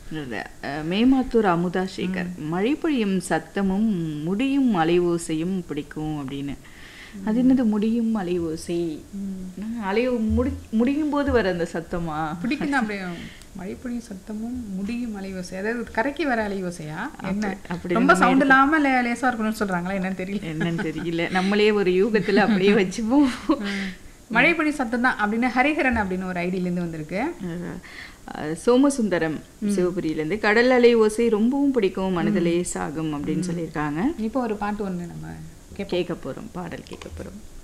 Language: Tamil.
இல்ல, அஹ், மேமாத்தூர் அமுதா சேகர் மழை பொழியும் சத்தமும் முடியும் அலை ஓசையும் பிடிக்கும் அப்படின்னு அது என்னது முடியும் அலை ஓசை நான் அலை முடி முடியும் போது வர அந்த சத்தமா பிடிக்குன்னா அப்படியே மழைப்பொழியும் சத்தமும் முடியும் அலைவோசை அதாவது கரைக்கு வர அலைவோசையா என்ன அப்படி ரொம்ப சவுண்ட் இல்லாம லே- லேசா இருக்கணும்னு சொல்றாங்களா என்னன்னு தெரியல என்னன்னு தெரியல நம்மளே ஒரு யூகத்துல அப்படியே வச்சுப்போம் மழைப்பொழி சத்தம் தான் அப்படின்னு ஹரிஹரன் அப்படின்னு ஒரு ஐடியில இருந்து வந்திருக்கு அஹ், சோமசுந்தரம் சிவபுரியிலேருந்து கடல் அலை ஓசை ரொம்பவும் பிடிக்கும் மனதிலே சாகும் அப்படின்னு சொல்லியிருக்காங்க இப்போ ஒரு பாட்டு ஒண்ணு நம்ம கேட்போம் கேட்க போறோம் பாடல் கேட்க போறோம்